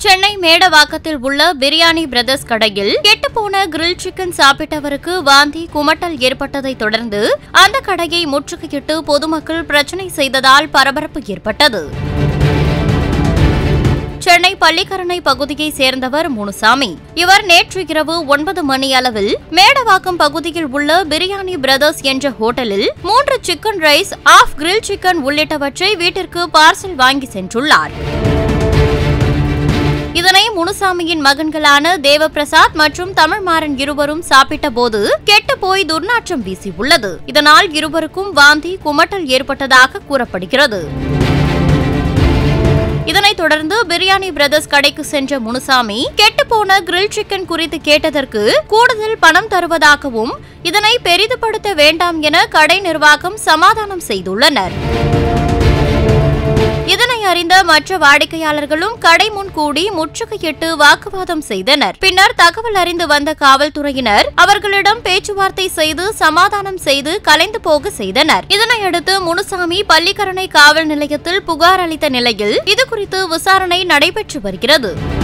சென்னை மேடவாக்கத்தில் உள்ள பிரியாணி பிரதர்ஸ் கடையில் கெட்டுப்போன கிரில் சிக்கன் சாப்பிட்டவருக்கு வாந்தி குமட்டல் ஏற்பட்டதை தொடர்ந்து அந்த கடையை முற்றுகையிட்டு பொதுமக்கள் பிரச்சனை செய்ததால் பரபரப்பு ஏற்பட்டது சென்னை பள்ளிக்கரணை பகுதியை சேர்ந்தவர் முனுசாமி இவர் நேற்று இரவு ஒன்பது மணி அளவில் மேடவாக்கம் பகுதியில் உள்ள பிரியாணி பிரதர்ஸ் என்ற ஹோட்டலில் மூன்று chicken rice half grill chicken உள்ளிட்டவற்றை வீட்டிற்கு பார்சல் வாங்கி சென்றுள்ளார் இதனை முனுசாமியின் மகன்களான தேவபிரசாத் மற்றும் தமிழ்மாறன் இருவரும் சாப்பிட்ட போது கெட்டு போய் துர்நாற்றம் வீசியுள்ளது இதனால் இருவருக்கும் வாந்தி குமட்டல் ஏற்பட்டதாக கூறப்படுகிறது இதனைத் தொடர்ந்து பிரியாணி பிரதர்ஸ் கடைக்கு சென்ற முனுசாமி கெட்டுப்போன கிரில் சிக்கன் குறித்து கேட்டதற்கு கூடுதல் பணம் தருவதாகவும் இதனை பெரிதுபடுத்த வேண்டாம் என கடை நிர்வாகம் சமாதானம் செய்துள்ளனர் இதனை அறிந்த மற்ற வாடிக்கையாளர்களும் கடை முன் கூடி முற்றுகையிட்டு வாக்குவாதம் செய்தனர் பின்னர் தகவல் அறிந்து வந்த காவல்துறையினர் அவர்களிடம் பேச்சுவார்த்தை செய்து சமாதானம் செய்து கலைந்து போக செய்தனர் இதனையடுத்து முனுசாமி பள்ளிக்கரணை காவல் நிலையத்தில் புகார் அளித்த நிலையில் இதுகுறித்து விசாரணை நடைபெற்று வருகிறது